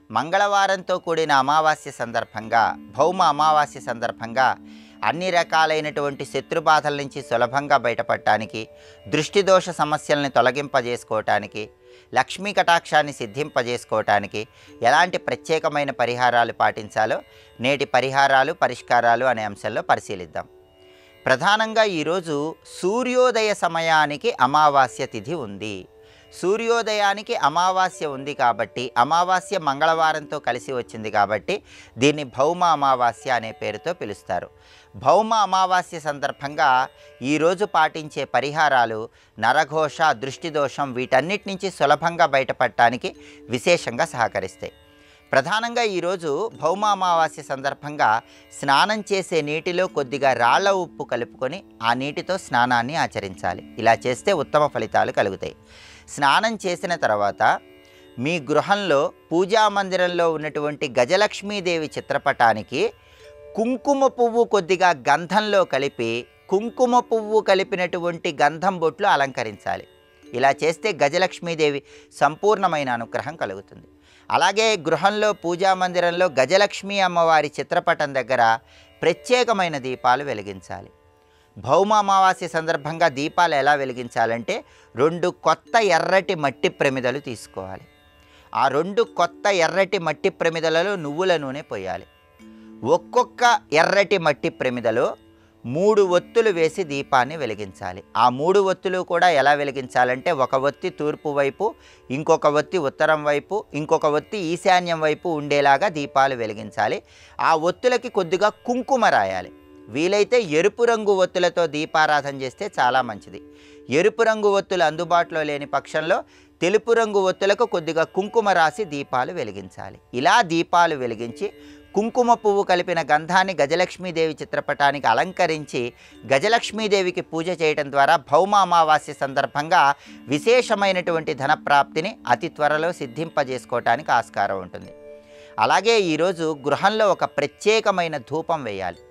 మంగళవారంతో కూడిన అమావాస్య సందర్భంగా భౌమ అమావాస్య సందర్భంగా అన్ని రకాలైనటువంటి శత్రుబాధల నుంచి సులభంగా బయటపడటానికి దృష్టి దోష సమస్యల్ని తొలగింపజేసుకోవటానికి లక్ష్మీ కటాక్షాన్ని సిద్ధింపజేసుకోవటానికి ఎలాంటి ప్రత్యేకమైన పరిహారాలు పాటించాలో నేటి పరిహారాలు పరిష్కారాలు అనే అంశంలో పరిశీలిద్దాం ప్రధానంగా ఈరోజు సూర్యోదయ సమయానికి అమావాస్య తిథి ఉంది సూర్యోదయానికి అమావాస్య ఉంది కాబట్టి అమావాస్య మంగళవారంతో కలిసి వచ్చింది కాబట్టి దీన్ని భౌమ అమావాస్య అనే పేరుతో పిలుస్తారు భౌమ అమావాస్య సందర్భంగా ఈరోజు పాటించే పరిహారాలు నరఘోష దృష్టిదోషం వీటన్నిటి నుంచి సులభంగా బయటపడటానికి విశేషంగా సహకరిస్తాయి ప్రధానంగా ఈరోజు భౌమ అమావాస్య సందర్భంగా స్నానం చేసే నీటిలో కొద్దిగా రాళ్ల ఉప్పు కలుపుకొని ఆ నీటితో స్నానాన్ని ఆచరించాలి ఇలా చేస్తే ఉత్తమ ఫలితాలు కలుగుతాయి స్నానం చేసిన తర్వాత మీ గృహంలో పూజా మందిరంలో ఉన్నటువంటి గజలక్ష్మీదేవి చిత్రపటానికి కుంకుమ పువ్వు కొద్దిగా గంధంలో కలిపి కుంకుమ పువ్వు కలిపినటువంటి గంధం బొట్లు అలంకరించాలి ఇలా చేస్తే గజలక్ష్మీదేవి సంపూర్ణమైన అనుగ్రహం కలుగుతుంది అలాగే గృహంలో పూజా మందిరంలో గజలక్ష్మీ అమ్మవారి చిత్రపటం దగ్గర ప్రత్యేకమైన దీపాలు వెలిగించాలి భౌమ అమావాస్య సందర్భంగా దీపాలు ఎలా వెలిగించాలంటే రెండు కొత్త ఎర్రటి మట్టి ప్రమిదలు తీసుకోవాలి ఆ రెండు కొత్త ఎర్రటి మట్టి ప్రమిదలలో నువ్వుల నూనె పోయాలి ఒక్కొక్క ఎర్రటి మట్టి ప్రమిదలో మూడు ఒత్తులు వేసి దీపాన్ని వెలిగించాలి ఆ మూడు ఒత్తులు కూడా ఎలా వెలిగించాలంటే ఒక ఒత్తి తూర్పు వైపు ఇంకొక ఒత్తి ఉత్తరం వైపు ఇంకొక ఒత్తి ఈశాన్యం వైపు ఉండేలాగా దీపాలు వెలిగించాలి ఆ ఒత్తులకి కొద్దిగా కుంకుమ రాయాలి వీలైతే ఎరుపు రంగు ఒత్తులతో దీపారాధన చేస్తే చాలా మంచిది ఎరుపు రంగు ఒత్తులు అందుబాటులో లేని పక్షంలో తెలుపు రంగు ఒత్తులకు కొద్దిగా కుంకుమ రాసి దీపాలు వెలిగించాలి ఇలా దీపాలు వెలిగించి కుంకుమ పువ్వు కలిపిన గంధాన్ని గజలక్ష్మీదేవి చిత్రపటానికి అలంకరించి గజలక్ష్మీదేవికి పూజ చేయడం ద్వారా భౌమ అమావాస్య సందర్భంగా విశేషమైనటువంటి ధనప్రాప్తిని అతి త్వరలో సిద్ధింపజేసుకోవటానికి ఆస్కారం ఉంటుంది అలాగే ఈరోజు గృహంలో ఒక ప్రత్యేకమైన ధూపం వేయాలి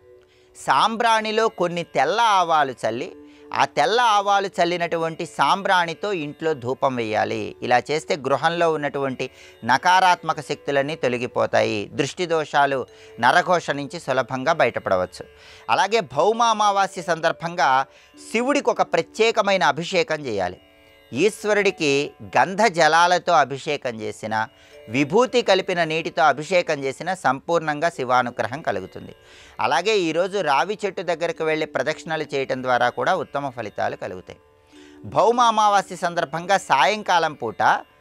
సాంబ్రాణిలో కొన్ని తెల్ల ఆవాలు చల్లి ఆ తెల్ల ఆవాలు చల్లినటువంటి సాంబ్రాణితో ఇంట్లో ధూపం వేయాలి ఇలా చేస్తే గృహంలో ఉన్నటువంటి నకారాత్మక శక్తులన్నీ తొలగిపోతాయి దృష్టి దోషాలు నరఘోష నుంచి సులభంగా బయటపడవచ్చు అలాగే భౌమ అమావాస్య సందర్భంగా శివుడికి ఒక ప్రత్యేకమైన అభిషేకం చేయాలి ఈశ్వరుడికి గంధ జలాలతో అభిషేకం చేసిన విభూతి కలిపిన నీటితో అభిషేకం చేసిన సంపూర్ణంగా శివానుగ్రహం కలుగుతుంది అలాగే ఈరోజు రావి చెట్టు దగ్గరకు వెళ్ళి ప్రదక్షిణలు చేయటం ద్వారా కూడా ఉత్తమ ఫలితాలు కలుగుతాయి భౌమ అమావాస్య సందర్భంగా సాయంకాలం పూట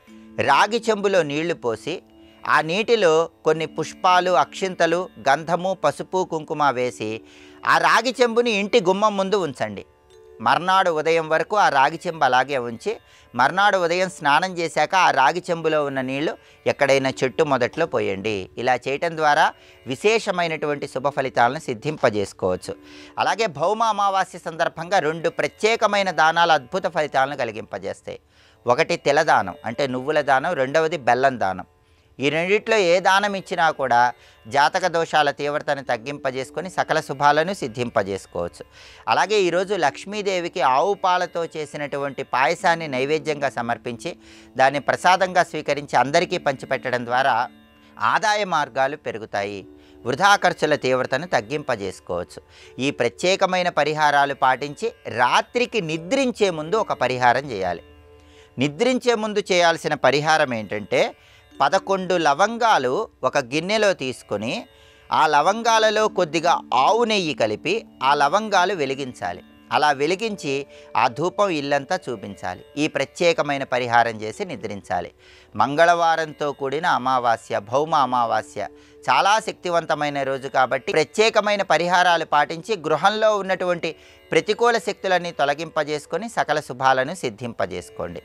రాగి చెంబులో నీళ్లు పోసి ఆ నీటిలో కొన్ని పుష్పాలు అక్షింతలు గంధము పసుపు కుంకుమ వేసి ఆ రాగి చెంబుని ఇంటి గుమ్మం ముందు ఉంచండి మర్నాడు ఉదయం వరకు ఆ రాగి చెంబు అలాగే ఉంచి మర్నాడు ఉదయం స్నానం చేశాక ఆ రాగి చెంబులో ఉన్న నీళ్లు ఎక్కడైనా చెట్టు మొదట్లో పోయండి ఇలా చేయటం ద్వారా విశేషమైనటువంటి శుభ ఫలితాలను సిద్ధింపజేసుకోవచ్చు అలాగే భౌమ అమావాస్య సందర్భంగా రెండు ప్రత్యేకమైన దానాలు అద్భుత ఫలితాలను కలిగింపజేస్తాయి ఒకటి తెలదానం అంటే నువ్వుల దానం రెండవది బెల్లం దానం ఈ రెండిట్లో ఏ దానం ఇచ్చినా కూడా జాతక దోషాల తీవ్రతను తగ్గింపజేసుకొని సకల శుభాలను సిద్ధింపజేసుకోవచ్చు అలాగే ఈరోజు లక్ష్మీదేవికి ఆవు పాలతో చేసినటువంటి పాయసాన్ని నైవేద్యంగా సమర్పించి దాన్ని ప్రసాదంగా స్వీకరించి అందరికీ పంచిపెట్టడం ద్వారా ఆదాయ మార్గాలు పెరుగుతాయి వృధా ఖర్చుల తీవ్రతను తగ్గింపజేసుకోవచ్చు ఈ ప్రత్యేకమైన పరిహారాలు పాటించి రాత్రికి నిద్రించే ముందు ఒక పరిహారం చేయాలి నిద్రించే ముందు చేయాల్సిన పరిహారం ఏంటంటే పదకొండు లవంగాలు ఒక గిన్నెలో తీసుకొని ఆ లవంగాలలో కొద్దిగా ఆవు నెయ్యి కలిపి ఆ లవంగాలు వెలిగించాలి అలా వెలిగించి ఆ ధూపం ఇల్లంతా చూపించాలి ఈ ప్రత్యేకమైన పరిహారం చేసి నిద్రించాలి మంగళవారంతో కూడిన అమావాస్య భౌమ అమావాస్య చాలా శక్తివంతమైన రోజు కాబట్టి ప్రత్యేకమైన పరిహారాలు పాటించి గృహంలో ఉన్నటువంటి ప్రతికూల శక్తులన్నీ తొలగింపజేసుకొని సకల శుభాలను సిద్ధింపజేసుకోండి